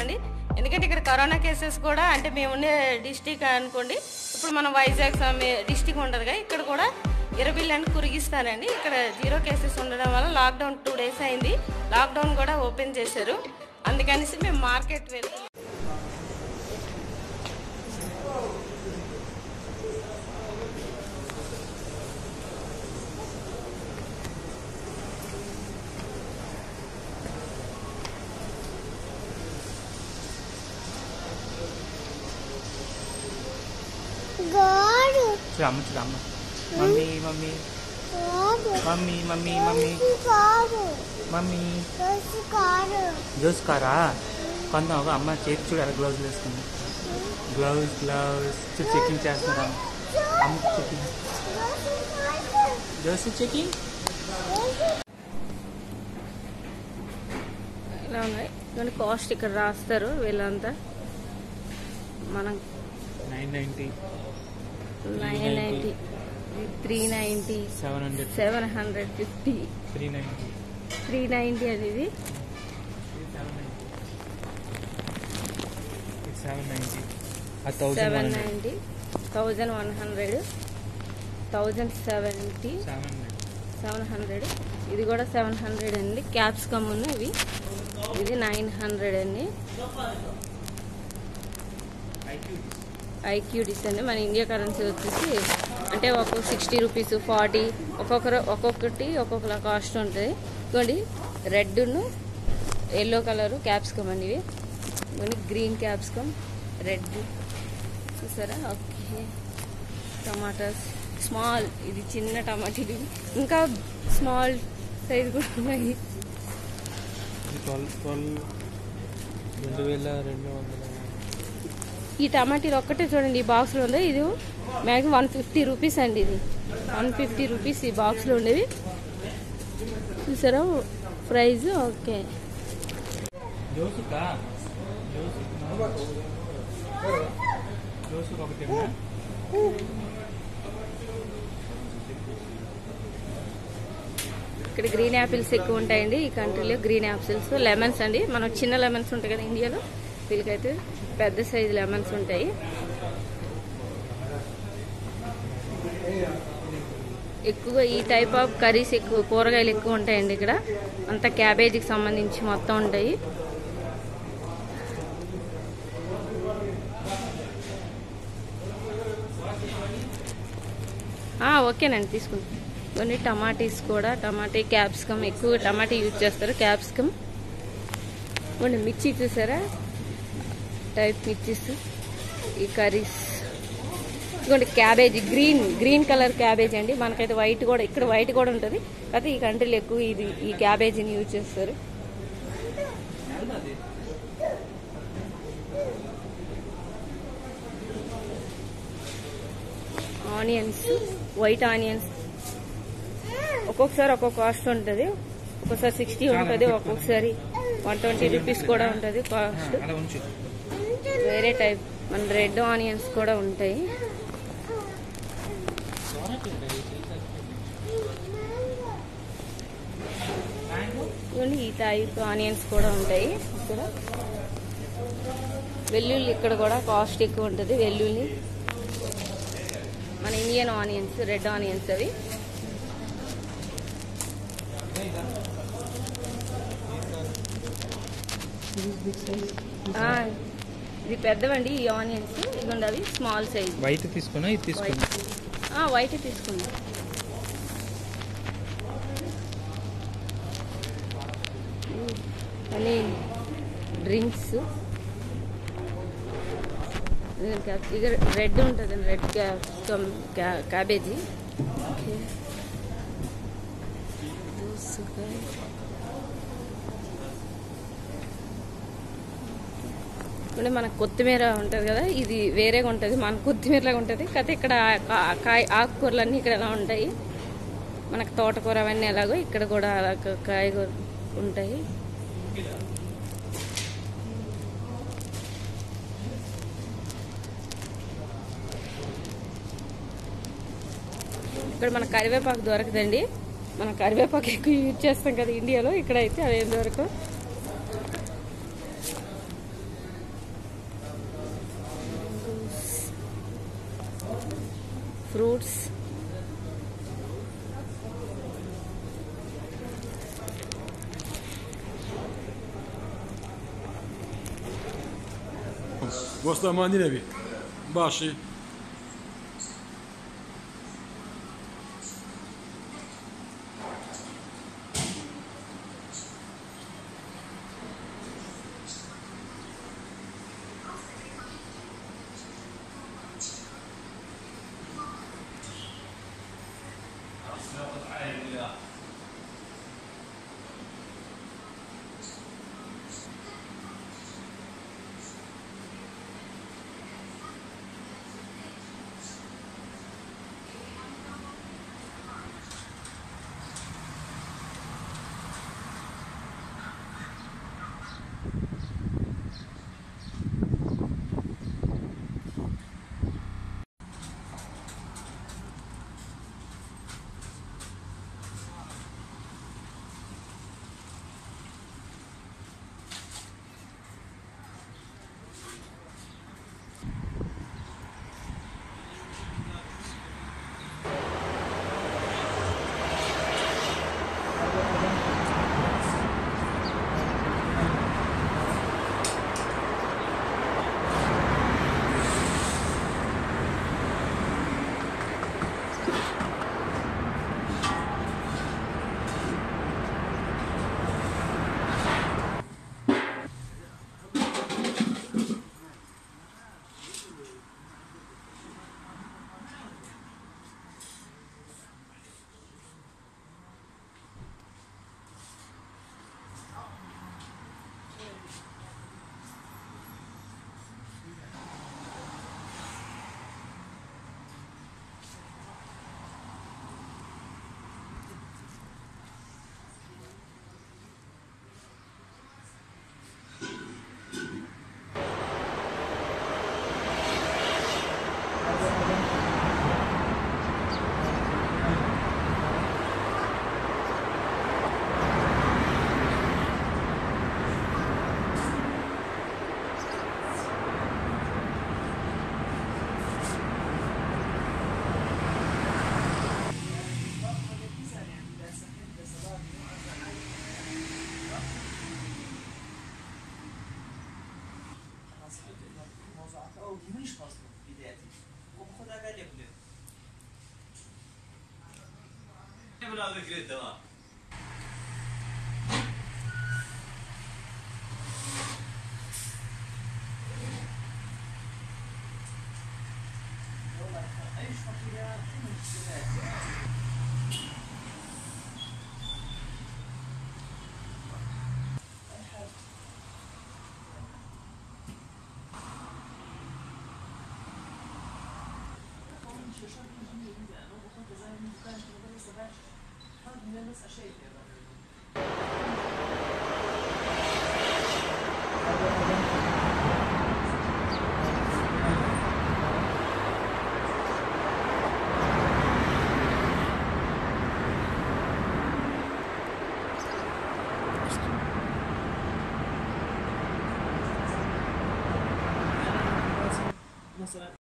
చేస్తారండి ఎందుకంటే ఇక్కడ కరోనా కేసెస్ కూడా అంటే మేము ఉండే డిస్టిక్ అనుకోండి ఇప్పుడు మనం వైజాగ్ డిస్టిక్ ఉండదుగా ఇక్కడ కూడా ఇరబిల్లని కురిగిస్తారండి ఇక్కడ జీరో కేసెస్ ఉండడం వల్ల లాక్డౌన్ టూ డేస్ అయింది లాక్డౌన్ కూడా ఓపెన్ చేశారు అందుకనేసి మేము మార్కెట్ వెళ్తున్నాం God, చూడు అమ్మ చూడు అమ్మ mummy mummy God, mummy mummy mummy God, mummy God, juice కారా కొందాం ఒక అమ్మ చేతి చూడు ఎలా గ్లౌజ్ వేసుకుంది గ్లౌజ్ గ్లౌజ్ చూడు చెకింగ్ చేస్తున్నారా అమ్మ చెకింగ్ జ్యూస్ చెకింగ్ ఇలా ఉన్నాయి ఇవన్నీ కాస్ట్ ఇక్కడ రాస్తారు వీళ్ళంతా మనం nine ninety nine ninety three ninety seven hundred seven hundred fifty three ninety three ninety అనేది సెవెన్ నైంటీ అది seven thousand ninety thousand one hundred thousand seventy seven hundred seven hundred ఇది కూడా సెవెన్ హండ్రెడ్ అండి capsicum ఉన్నాయి ఇవి ఇది nine hundred అండి ఐక్యూడీస్ అండి మన ఇండియా కరెన్సీ వచ్చేసి అంటే ఒక్కొక్క సిక్స్టీ రూపీస్ ఫార్టీ ఒక్కొక్కరు ఒక్కొక్కటి ఒక్కొక్కలా కాస్ట్ ఉంటుంది ఇదిగోండి రెడ్ను ఎల్లో కలరు క్యాప్సికమ్ అండి ఇవి ఇదిగోండి గ్రీన్ క్యాప్సికమ్ రెడ్ చూసారా ఓకే టమాటాస్ స్మాల్ ఇది చిన్న టమాటా ఇది ఇంకా స్మాల్ సైజ్ కూడా ఉన్నాయి ట్వెల్వ్ ట్వెల్వ్ రెండు వేల రెండు వందల ఈ టమాటీలు ఒక్కటే చూడండి ఈ బాక్స్లో ఉంది ఇది మ్యాక్సిమం వన్ ఫిఫ్టీ రూపీస్ అండి ఇది వన్ ఫిఫ్టీ రూపీస్ ఈ బాక్స్లో ఉండేవి చూసారా ప్రైస్ ఓకే జోసుకా జోసు జోసుకు ఒకటి ఇక్కడ గ్రీన్ యాపిల్స్ ఎక్కువ ఉంటాయండి ఈ కంట్రీలో గ్రీన్ యాపిల్స్ లెమన్స్ అండి మనం చిన్న లెమన్స్ ఉంటాయి కదా ఇండియాలో వీళ్ళకైతే పెద్ద సైజు లెమన్స్ ఉంటాయి ఎక్కువ ఈ టైప్ ఆఫ్ కర్రీస్ ఎక్కువ కూరగాయలు ఎక్కువ ఉంటాయండి ఇక్కడ అంతా క్యాబేజీకి సంబంధించి మొత్తం ఉంటాయి ఆ, ఓకేనండి తీసుకుంటాం కొన్ని టమాటీస్ కూడా టమాటీ క్యాప్సికమ్ ఎక్కువ టమాటీ యూజ్ చేస్తారు క్యాప్సికమ్ కొన్ని మిర్చి చూసారా టైప్ మిర్చిస్ ఈ కర్రీస్ ఇదిగోండి cabbage green green colour cabbage అండి మనకైతే వైట్ కూడా ఇక్కడ వైట్ కూడా ఉంటుంది కాకపోతే ఈ కంట్రీలో ఎక్కువ ఇది ఈ క్యాబేజీని యూజ్ చేస్తారు ఆనియన్స్ వైట్ ఆనియన్స్ ఒక్కొక్కసారి ఒక్కొక్క కాస్ట్ ఉంటుంది ఒక్కొక్కసారి సిక్స్టీ ఉంటుంది ఒక్కొక్కసారి వన్ ట్వంటీ రూపీస్ కూడా ఉంటుంది కాస్ట్ అలా ఉంచు వేరే టైప్ మన రెడ్ ఆనియన్స్ కూడా ఉంటాయి ఇవన్నీ ఈ టైప్ ఆనియన్స్ కూడా ఉంటాయి ఇక్కడ వెల్లుల్లి ఇక్కడ కూడా కాస్ట్ ఎక్కువ ఉంటుంది వెల్లుల్లి మన ఇండియన్ ఆనియన్స్ రెడ్ ఆనియన్స్ అవి ఆ, ఇది పెద్దవండి ఈ ఆనియన్స్ ఇదిగోండి అవి స్మాల్ సైజ్ వైట్ తీసుకున్నా ఇది తీసుకున్నా వైట్ వైట్ తీసుకుందాం అని డ్రింక్స్ ఇక రెడ్ ఉంటుంది రెడ్ క్యాప్సికమ్ క్యాబేజీ ఓకే దోసకాయ ఇప్పుడు మనకు కొత్తిమీర ఉంటుంది కదా ఇది వేరేగా ఉంటుంది మన కొత్తిమీరలాగా ఉంటుంది కాకపోతే ఇక్కడ కా- కాయ ఆకుకూరలన్నీ ఇక్కడ ఎలా ఉంటాయి మనకు తోటకూర అవన్నీ ఎలాగో ఇక్కడ కూడా అలా కాయగూర ఉంటాయి ఇక్కడ మన కరివేపాకు దొరకదండి మన కరివేపాకు ఎక్కువ యూజ్ చేస్తాం కదా ఇండియాలో ఇక్కడ అయితే అదేం దొరకదు fruits Gosta mais de neve. Baixa. او مش قصده بدايتي وباخدها قال يبلغ من هذا الجريد تمام مثلا